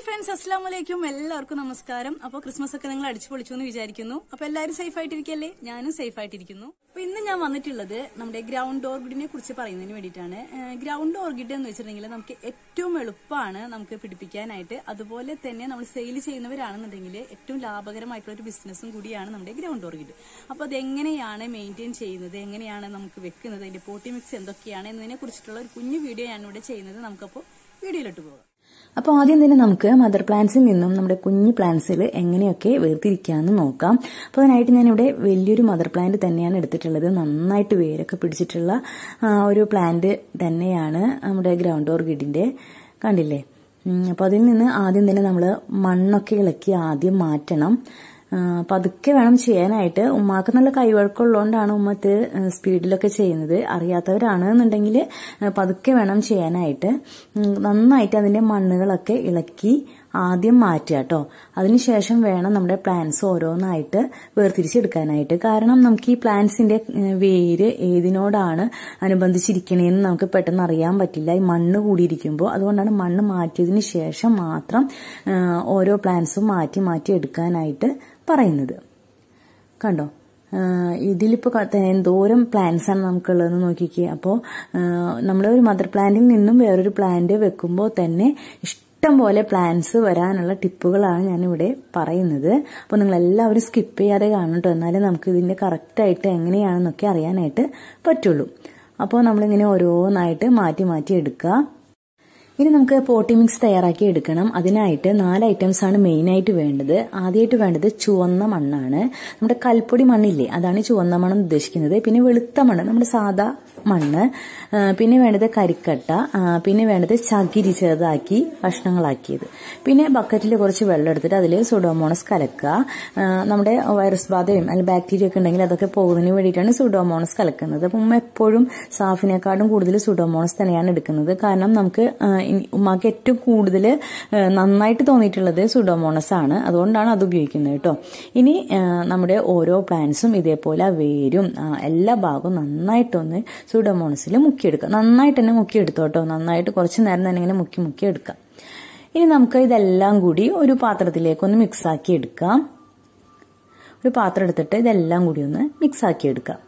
friends അസ്സാം വലൈക്കും എല്ലാവർക്കും നമസ്കാരം അപ്പോൾ ക്രിസ്മസ് ഒക്കെ നിങ്ങൾ അടിച്ചു പൊളിച്ചു എന്ന് വിചാരിക്കുന്നു അപ്പോൾ എല്ലാവരും സേഫ് ആയിട്ടിരിക്കല്ലേ ഞാനും സേഫ് ആയിട്ടിരിക്കുന്നു അപ്പോൾ ഇന്ന് ഞാൻ വന്നിട്ടുള്ളത് നമ്മുടെ ഗ്രൗണ്ട് ഓർഗിഡിനെ കുറിച്ച് പറയുന്നതിന് വേണ്ടിയിട്ടാണ് ഗ്രൗണ്ട് ഓർഗിഡ് എന്ന് വെച്ചിട്ടുണ്ടെങ്കിൽ നമുക്ക് ഏറ്റവും എളുപ്പമാണ് നമുക്ക് പിടിപ്പിക്കാനായിട്ട് അതുപോലെ തന്നെ നമ്മൾ സെയിൽ ചെയ്യുന്നവരാണെന്നുണ്ടെങ്കിൽ ഏറ്റവും ലാഭകരമായിട്ടുള്ള ഒരു ബിസിനസ്സും കൂടിയാണ് നമ്മുടെ ഗ്രൗണ്ട് ഓർഗിഡ് അപ്പോൾ അതെങ്ങനെയാണ് മെയിൻറ്റെയിൻ ചെയ്യുന്നത് എങ്ങനെയാണ് നമുക്ക് വെക്കുന്നത് അതിന്റെ പോട്ടി മിക്സ് എന്തൊക്കെയാണ് എന്നതിനെ കുറിച്ചിട്ടുള്ള ഒരു കുഞ്ഞു വീഡിയോ ഞാൻ ഇവിടെ ചെയ്യുന്നത് നമുക്കപ്പോൾ വീഡിയോയിലോട്ട് പോകാം അപ്പോൾ ആദ്യം തന്നെ നമുക്ക് മദർ പ്ലാന്റ്സിൽ നിന്നും നമ്മുടെ കുഞ്ഞു പ്ലാന്റ്സിൽ എങ്ങനെയൊക്കെ വേർതിരിക്കാമെന്ന് നോക്കാം അപ്പോൾ അതിനായിട്ട് ഞാനിവിടെ വലിയൊരു മദർ പ്ലാന്റ് തന്നെയാണ് എടുത്തിട്ടുള്ളത് നന്നായിട്ട് വേരൊക്കെ പിടിച്ചിട്ടുള്ള ആ, ഒരു പ്ലാന്റ് തന്നെയാണ് നമ്മുടെ ഗ്രൗണ്ട് ഓർഗിഡിന്റെ കണ്ടില്ലേ ഉം, അപ്പോൾ അതിൽ നിന്ന് ആദ്യം തന്നെ നമ്മൾ മണ്ണൊക്കെ ഇളക്കി ആദ്യം മാറ്റണം ആ, പതുക്കെ വേണം ചെയ്യാനായിട്ട് ഉമ്മാക്ക് നല്ല കൈവഴക്കമുള്ളതുകൊണ്ടാണ് ഉമ്മ ഇത് സ്പീഡിലൊക്കെ ചെയ്യുന്നത് അറിയാത്തവരാണ് എന്നുണ്ടെങ്കിൽ പതുക്കെ വേണം ചെയ്യാനായിട്ട് ഉം, നന്നായിട്ട് അതിന്റെ മണ്ണുകളൊക്കെ ഇളക്കി ആദ്യം മാറ്റുക കേട്ടോ അതിനുശേഷം വേണം നമ്മുടെ പ്ലാന്റ്സ് ഓരോന്നായിട്ട് വേർതിരിച്ചെടുക്കാനായിട്ട് കാരണം നമുക്ക് ഈ പ്ലാന്റ്സിന്റെ ഏഹ്, വേര് ഏതിനോടാണ് അനുബന്ധിച്ചിരിക്കണേന്ന് നമുക്ക് പെട്ടെന്ന് അറിയാൻ പറ്റില്ല ഈ മണ്ണ് കൂടിയിരിക്കുമ്പോൾ അതുകൊണ്ടാണ് മണ്ണ് മാറ്റിയതിന് ശേഷം മാത്രം ഏഹ്, ഓരോ പ്ലാന്റ്സും മാറ്റി മാറ്റി എടുക്കാനായിട്ട് പറയുന്നത് കണ്ടോ ആഹ് ഇതിലിപ്പോ ക- ത- എന്തോരം പ്ലാന്റ്സ് ആണ് നമുക്കുള്ളതെന്ന് നോക്കിക്കേ അപ്പോൾ നമ്മൾ ഒരു മദർ പ്ലാന്റിൽ നിന്നും വേറൊരു പ്ലാന്റ് വെക്കുമ്പോൾ തന്നെ ഇഷ്ടം പോലെ പ്ലാന്റ്സ് വരാനുള്ള ടിപ്പുകളാണ് ഞാനിവിടെ പറയുന്നത് അപ്പോൾ നിങ്ങൾ എല്ലാവരും സ്കിപ്പ് ചെയ്യാതെ കാണണം കേട്ടോ എന്നാലേ നമുക്ക് ഇതിന്റെ കറക്റ്റ് ആയിട്ട് എങ്ങനെയാണെന്നൊക്കെ അറിയാനായിട്ട് പറ്റുള്ളൂ അപ്പോൾ നമ്മളിങ്ങനെ ഓരോന്നായിട്ട് മാറ്റി മാറ്റി എടുക്കുക ഇനി നമുക്ക് പോട്ടി മിക്സ് തയ്യാറാക്കി എടുക്കണം അതിനായിട്ട് നാല് ഐറ്റംസ് ആണ് മെയിൻ ആയിട്ട് വേണ്ടത് ആദ്യമായിട്ട് വേണ്ടത് ചുവന്ന മണ്ണാണ് നമ്മുടെ കൽപ്പൊടി മണ്ണില്ലേ അതാണ് ഈ ചുവന്ന മണ്ണ് ഉദ്ദേശിക്കുന്നത് പിന്നെ വെളുത്ത മണ്ണ് നമ്മുടെ സാദാ മണ്ണ് ആ, പിന്നെ വേണ്ടത് കരിക്കട്ട ആ, പിന്നെ വേണ്ടത് ചകിരി ചെറുതാക്കി കഷ്ണങ്ങളാക്കിയത് പിന്നെ ബക്കറ്റിൽ കുറച്ച് വെള്ളം എടുത്തിട്ട് അതിൽ സുഡോമോണസ് കലക്കുക ആ, നമ്മുടെ വൈറസ് ബാധയും അല്ലെങ്കിൽ ബാക്ടീരിയ ഒക്കെ ഉണ്ടെങ്കിൽ അതൊക്കെ പോകുന്നതിന് വേണ്ടിയിട്ടാണ് സുഡോമോണസ് കലക്കുന്നത് അപ്പം ഉമ്മ എപ്പോഴും സാഫിനെക്കാളും കൂടുതൽ സുഡോമോണസ് തന്നെയാണ് എടുക്കുന്നത് കാരണം നമുക്ക് ആ, ഇനി ഉമ്മാക്ക് ഏറ്റവും കൂടുതൽ നന്നായിട്ട് തോന്നിയിട്ടുള്ളത് സുഡോമോണസ് ആണ് അതുകൊണ്ടാണ് അത് ഉപയോഗിക്കുന്നത് കേട്ടോ ഇനി ആ, നമ്മുടെ ഓരോ പ്ലാന്റ്സും ഇതേപോലെ ആ വേരും ആ, എല്ലാ ഭാഗവും നന്നായിട്ടൊന്ന് സുഡോമോണസിൽ മുക്കിയെടുക്കുക നന്നായിട്ട് തന്നെ മുക്കിയെടുത്തോ കേട്ടോ നന്നായിട്ട് കുറച്ച് നേരം തന്നെ ഇങ്ങനെ മുക്കി മുക്കി എടുക്കാം ഇനി നമുക്ക് ഇതെല്ലാം കൂടി ഒരു പാത്രത്തിലേക്ക് ഒന്ന് മിക്സ് ആക്കി എടുക്കാം ഒരു പാത്രം എടുത്തിട്ട് ഇതെല്ലാം കൂടി ഒന്ന് മിക്സ് ആക്കി എടുക്കാം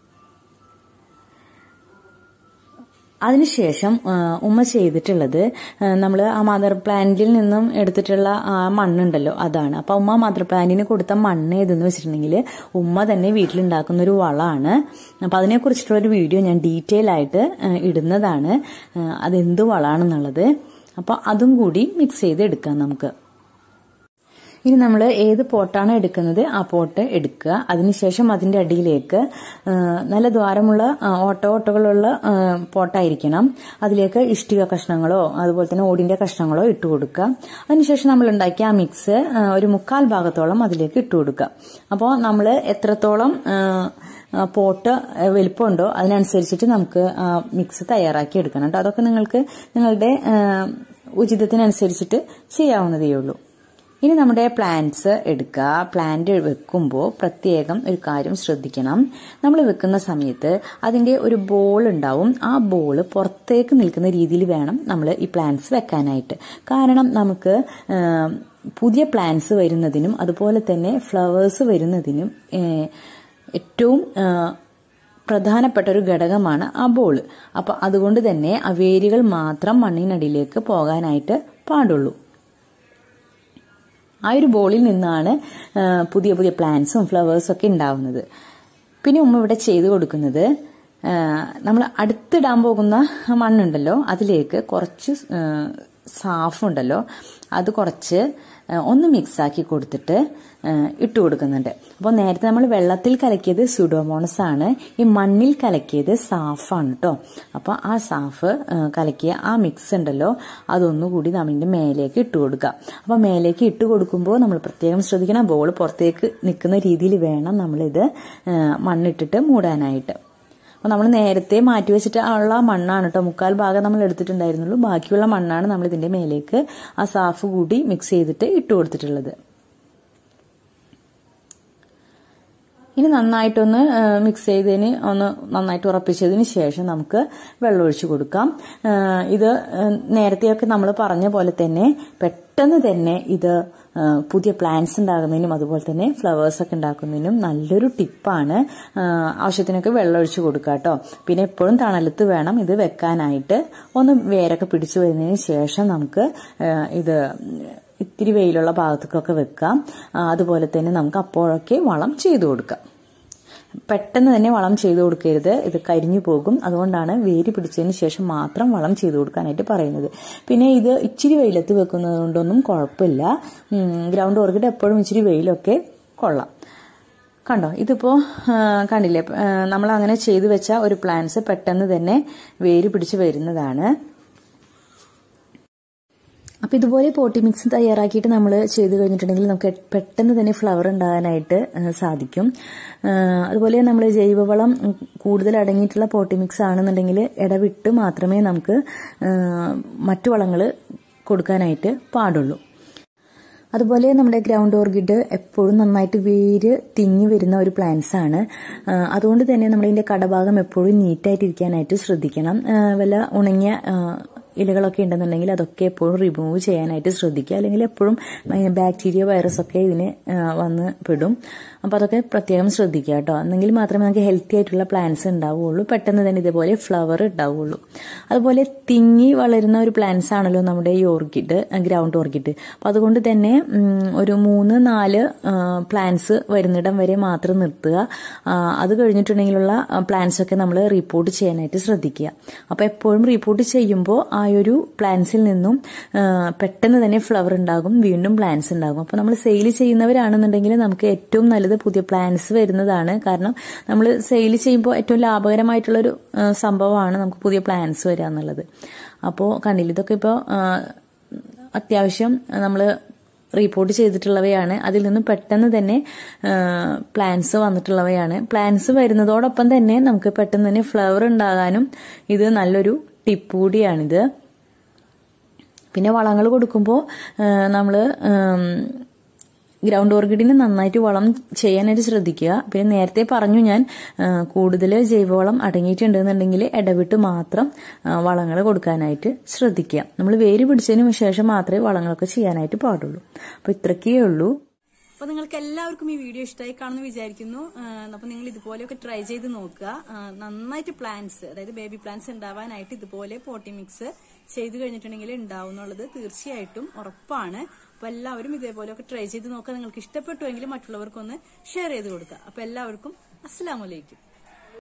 അതിനുശേഷം ആ, ഉമ്മ ചെയ്തിട്ടുള്ളത് നമ്മൾ ആ മദർ പ്ലാന്റിൽ നിന്നും എടുത്തിട്ടുള്ള ആ മണ്ണുണ്ടല്ലോ അതാണ് അപ്പൊ ഉമ്മ മദർ പ്ലാന്റിന് കൊടുത്ത മണ്ണ് ഏതെന്ന് വെച്ചിട്ടുണ്ടെങ്കിൽ ഉമ്മ തന്നെ വീട്ടിലുണ്ടാക്കുന്ന ഒരു വളമാണ് അപ്പൊ അതിനെ കുറിച്ചിട്ടുള്ള ഒരു വീഡിയോ ഞാൻ ഡീറ്റെയിൽ ആയിട്ട് ആ, ഇടുന്നതാണ് ആ, അതെന്ത് വളാണെന്നുള്ളത് അപ്പൊ അതും കൂടി മിക്സ് ചെയ്ത് എടുക്കാം നമുക്ക് ഇനി നമ്മൾ ഏത് പോട്ടാണ് എടുക്കുന്നത് ആ പോട്ട് എടുക്കുക അതിനുശേഷം അതിന്റെ അടിയിലേക്ക് ആ, നല്ല ദ്വാരമുള്ള ആ, ഓട്ടോ ഓട്ടകളുള്ള ആ, പോട്ടായിരിക്കണം അതിലേക്ക് ഇഷ്ടിക കഷ്ണങ്ങളോ അതുപോലെ തന്നെ ഓടിന്റെ കഷ്ണങ്ങളോ ഇട്ട് കൊടുക്കുക അതിനുശേഷം നമ്മൾ ഉണ്ടാക്കിയ ആ മിക്സ് ആ, ഒരു മുക്കാൽ ഭാഗത്തോളം അതിലേക്ക് ഇട്ട് കൊടുക്കുക അപ്പോൾ നമ്മൾ എത്രത്തോളം ആ, ആ, പോട്ട് വലിപ്പമുണ്ടോ അതിനനുസരിച്ചിട്ട് നമുക്ക് ആ മിക്സ് തയ്യാറാക്കി എടുക്കണം കേട്ടോ അതൊക്കെ നിങ്ങൾക്ക് നിങ്ങളുടെ ആ, ഉചിതത്തിനനുസരിച്ചിട്ട് ചെയ്യാവുന്നതേ ഉള്ളൂ ഇനി നമ്മുടെ പ്ലാന്റ്സ് എടുക്കുക പ്ലാന്റ് വെക്കുമ്പോൾ പ്രത്യേകം ഒരു കാര്യം ശ്രദ്ധിക്കണം നമ്മൾ വെക്കുന്ന സമയത്ത് അതിന്റെ ഒരു ബോൾ ഉണ്ടാവും ആ ബോൾ പുറത്തേക്ക് നിൽക്കുന്ന രീതിയിൽ വേണം നമ്മൾ ഈ പ്ലാന്റ്സ് വെക്കാനായിട്ട് കാരണം നമുക്ക് ആ, പുതിയ പ്ലാന്റ്സ് വരുന്നതിനും അതുപോലെ തന്നെ ഫ്ലവേഴ്സ് വരുന്നതിനും ഏ, ഏറ്റവും ആ, പ്രധാനപ്പെട്ട ഒരു ഘടകമാണ് ആ ബോൾ അപ്പൊ അതുകൊണ്ട് തന്നെ ആ വേരുകൾ മാത്രം മണ്ണിനടിയിലേക്ക് പോകാനായിട്ട് പാടുള്ളൂ ആ ഒരു ബോളിൽ നിന്നാണ് ആ, പുതിയ പുതിയ പ്ലാന്റ്സും ഫ്ലവേഴ്സും ഒക്കെ ഉണ്ടാവുന്നത് പിന്നെ ഉമ്മ ഇവിടെ ചെയ്തു കൊടുക്കുന്നത് നമ്മൾ അടുത്തിടാൻ പോകുന്ന മണ്ണുണ്ടല്ലോ അതിലേക്ക് കുറച്ച് ആ, സാഫ് ഉണ്ടല്ലോ അത് കുറച്ച് ആ, ഒന്ന് മിക്സ് ആക്കി കൊടുത്തിട്ട് ആ, ഇട്ട് കൊടുക്കുന്നുണ്ട് അപ്പോൾ നേരത്തെ നമ്മൾ വെള്ളത്തിൽ കലക്കിയത് സുഡോമോണസ് ആണ് ഈ മണ്ണിൽ കലക്കിയത് സാഫാണ് കേട്ടോ അപ്പോൾ ആ സാഫ് ആ, കലക്കിയ ആ മിക്സ് ഉണ്ടല്ലോ അതൊന്നുകൂടി നമ്മളിന്റെ മേലേക്ക് ഇട്ട് കൊടുക്കുക അപ്പോൾ മേലേക്ക് ഇട്ട് കൊടുക്കുമ്പോൾ നമ്മൾ പ്രത്യേകം ശ്രദ്ധിക്കണം ബോൾ പുറത്തേക്ക് നിൽക്കുന്ന രീതിയിൽ വേണം നമ്മളിത് ആ, മണ്ണിട്ടിട്ട് മൂടാനായിട്ട് അപ്പോൾ നമ്മൾ നേരത്തെ മാറ്റി വെച്ചിട്ട് ഉള്ള മണ്ണാണ് കേട്ടോ മുക്കാൽ ഭാഗം നമ്മൾ എടുത്തിട്ടുണ്ടായിരുന്നുള്ളൂ ബാക്കിയുള്ള മണ്ണാണ് നമ്മൾ ഇതിന്റെ മേലേക്ക് ആ സാഫ് കൂടി മിക്സ് ചെയ്തിട്ട് ഇട്ട് കൊടുത്തിട്ടുള്ളത് ഇനി നന്നായിട്ടൊന്ന് മിക്സ് ചെയ്തതിന് ഒന്ന് നന്നായിട്ട് ഉറപ്പിച്ചതിന് ശേഷം നമുക്ക് വെള്ളം ഒഴിച്ചു കൊടുക്കാം ആ, ഇത് ആ, നേരത്തെയൊക്കെ നമ്മൾ പറഞ്ഞ പോലെ തന്നെ പെട്ടെന്ന് പെട്ടെന്ന് തന്നെ ഇത് ആ, പുതിയ പ്ലാന്റ്സ് ഉണ്ടാകുന്നതിനും അതുപോലെ തന്നെ ഫ്ലവേഴ്സ് ഒക്കെ ഉണ്ടാക്കുന്നതിനും നല്ലൊരു ടിപ്പാണ് ആ, ആവശ്യത്തിനൊക്കെ വെള്ളം ഒഴിച്ചു കൊടുക്കുക കേട്ടോ പിന്നെ എപ്പോഴും തണലത്ത് വേണം ഇത് വെക്കാനായിട്ട് ഒന്ന് വേരൊക്കെ പിടിച്ചു വരുന്നതിന് ശേഷം നമുക്ക് ആ, ഇത് ഇത്തിരി വെയിലുള്ള ഭാഗത്തേക്കൊക്കെ വെക്കാം ആ, അതുപോലെ തന്നെ നമുക്ക് അപ്പോഴൊക്കെ വളം ചെയ്തു കൊടുക്കാം പെട്ടെന്ന് തന്നെ വളം ചെയ്തു കൊടുക്കരുത് ഇത് കരിഞ്ഞു പോകും അതുകൊണ്ടാണ് വേര് പിടിച്ചതിന് ശേഷം മാത്രം വളം ചെയ്തു കൊടുക്കാനായിട്ട് പറയുന്നത് പിന്നെ ഇത് ഇച്ചിരി വെയിലത്ത് വെക്കുന്നത് കൊണ്ടൊന്നും കുഴപ്പമില്ല ഉം, ഗ്രൗണ്ട് ഓർക്കിഡ് എപ്പോഴും ഇച്ചിരി വെയിലൊക്കെ കൊള്ളാം കണ്ടോ ഇതിപ്പോ ആ, കണ്ടില്ലേ നമ്മൾ അങ്ങനെ ചെയ്തു വെച്ച ഒരു പ്ലാന്റ്സ് പെട്ടെന്ന് തന്നെ വേര് പിടിച്ച് വരുന്നതാണ് അപ്പൊ ഇതുപോലെ പോട്ടി മിക്സ് തയ്യാറാക്കിയിട്ട് നമ്മൾ ചെയ്ത് കഴിഞ്ഞിട്ടുണ്ടെങ്കിൽ നമുക്ക് പെട്ടെന്ന് തന്നെ ഫ്ലവർ ഉണ്ടാകാനായിട്ട് ആ, സാധിക്കും ആ, അതുപോലെ നമ്മൾ ജൈവവളം ഉം, കൂടുതൽ അടങ്ങിയിട്ടുള്ള പോട്ടി മിക്സ് ആണെന്നുണ്ടെങ്കിൽ ഇടവിട്ട് മാത്രമേ നമുക്ക് ആ, മറ്റു വളങ്ങൾ കൊടുക്കാനായിട്ട് പാടുള്ളൂ അതുപോലെ നമ്മുടെ ഗ്രൗണ്ട് ഓർക്കിഡ് എപ്പോഴും നന്നായിട്ട് വേര് തിങ്ങി വരുന്ന ഒരു പ്ലാന്റ്സ് ആണ് ആ, അതുകൊണ്ട് തന്നെ നമ്മളിതിന്റെ കടഭാഗം എപ്പോഴും നീറ്റായിട്ട് ഇരിക്കാനായിട്ട് ശ്രദ്ധിക്കണം ആ, വല്ല ഉണങ്ങിയ ആ, ഇലകളൊക്കെ ഉണ്ടെന്നുണ്ടെങ്കിൽ അതൊക്കെ എപ്പോഴും റിമൂവ് ചെയ്യാനായിട്ട് ശ്രദ്ധിക്കുക അല്ലെങ്കിൽ എപ്പോഴും ബാക്ടീരിയ വൈറസ് ഒക്കെ ഇതിന് ആ, വന്ന് പെടും അപ്പോൾ അതൊക്കെ പ്രത്യേകം ശ്രദ്ധിക്കുക കേട്ടോ എന്നെങ്കിൽ മാത്രമേ നമുക്ക് ഹെൽത്തി ആയിട്ടുള്ള പ്ലാന്റ്സ് ഉണ്ടാവുകയുള്ളൂ പെട്ടെന്ന് തന്നെ ഇതേപോലെ ഫ്ലവർ ഉണ്ടാവുകയുള്ളൂ അതുപോലെ തിങ്ങി വളരുന്ന ഒരു പ്ലാന്റ്സ് ആണല്ലോ നമ്മുടെ ഈ ഓർക്കിഡ് ഗ്രൗണ്ട് ഓർക്കിഡ് അപ്പോൾ അതുകൊണ്ട് തന്നെ ഉം, ഒരു മൂന്ന് നാല് പ്ലാന്റ്സ് വരുന്നിടം വരെ മാത്രം നിർത്തുക ആ, അത് കഴിഞ്ഞിട്ടുണ്ടെങ്കിലുള്ള പ്ലാന്റ്സ് ഒക്കെ നമ്മൾ റിപ്പോർട്ട് ചെയ്യാനായിട്ട് ശ്രദ്ധിക്കുക അപ്പോൾ എപ്പോഴും റിപ്പോർട്ട് ചെയ്യുമ്പോൾ ആ ഒരു പ്ലാന്റ്സിൽ നിന്നും ആ, പെട്ടെന്ന് തന്നെ ഫ്ലവർ ഉണ്ടാകും വീണ്ടും പ്ലാന്റ്സ് ഉണ്ടാകും അപ്പോൾ നമ്മൾ സെയിൽ ചെയ്യുന്നവരാണെന്നുണ്ടെങ്കിൽ നമുക്ക് ഏറ്റവും നല്ലത് പുതിയ പ്ലാന്റ്സ് വരുന്നതാണ് കാരണം നമ്മൾ സെയിൽ ചെയ്യുമ്പോൾ ഏറ്റവും ലാഭകരമായിട്ടുള്ളൊരു ആ, സംഭവമാണ് നമുക്ക് പുതിയ പ്ലാന്റ്സ് വരിക എന്നുള്ളത് അപ്പോൾ കണ്ടില്ല ഇതൊക്കെ ഇപ്പോൾ അത്യാവശ്യം നമ്മൾ റിപ്പോർട്ട് ചെയ്തിട്ടുള്ളവയാണ് അതിൽ നിന്നും പെട്ടെന്ന് തന്നെ പ്ലാന്റ്സ് വന്നിട്ടുള്ളവയാണ് പ്ലാന്റ്സ് വരുന്നതോടൊപ്പം തന്നെ നമുക്ക് പെട്ടെന്ന് തന്നെ ഫ്ലവർ ഉണ്ടാകാനും ഇത് നല്ലൊരു ടിപ്പ് കൂടിയാണിത് പിന്നെ വളങ്ങൾ കൊടുക്കുമ്പോൾ നമ്മൾ ഗ്രൗണ്ട് ഓർക്കിഡിന് നന്നായിട്ട് വളം ചെയ്യാനായിട്ട് ശ്രദ്ധിക്കുക പിന്നെ നേരത്തെ പറഞ്ഞു ഞാൻ കൂടുതൽ ജൈവവളം അടങ്ങിയിട്ടുണ്ടെന്നുണ്ടെങ്കിൽ ഇടവിട്ട് മാത്രം വളങ്ങൾ കൊടുക്കാനായിട്ട് ശ്രദ്ധിക്കുക നമ്മൾ വേര് പിടിച്ചതിന് ശേഷം മാത്രമേ വളങ്ങളൊക്കെ ചെയ്യാനായിട്ട് പാടുള്ളൂ അപ്പോൾ ഇത്രയ്ക്കേ ഉള്ളൂ അപ്പൊ നിങ്ങൾക്ക് എല്ലാവർക്കും ഈ വീഡിയോ ഇഷ്ടമായി കാണുമെന്ന് വിചാരിക്കുന്നു അപ്പൊ നിങ്ങൾ ഇതുപോലെയൊക്കെ ട്രൈ ചെയ്ത് നോക്കുക ആ, നന്നായിട്ട് പ്ലാന്റ്സ് അതായത് ബേബി പ്ലാന്റ്സ് ഉണ്ടാവാനായിട്ട് ഇതുപോലെ പോട്ടി മിക്സ് ചെയ്ത് കഴിഞ്ഞിട്ടുണ്ടെങ്കിൽ ഉണ്ടാവും എന്നുള്ളത് തീർച്ചയായിട്ടും ഉറപ്പാണ് അപ്പൊ എല്ലാവരും ഇതേപോലെയൊക്കെ ട്രൈ ചെയ്ത് നോക്കുക നിങ്ങൾക്ക് ഇഷ്ടപ്പെട്ടുവെങ്കിൽ മറ്റുള്ളവർക്കൊന്ന് ഷെയർ ചെയ്ത് കൊടുക്കുക അപ്പൊ എല്ലാവർക്കും അസ്സലാമലൈക്കും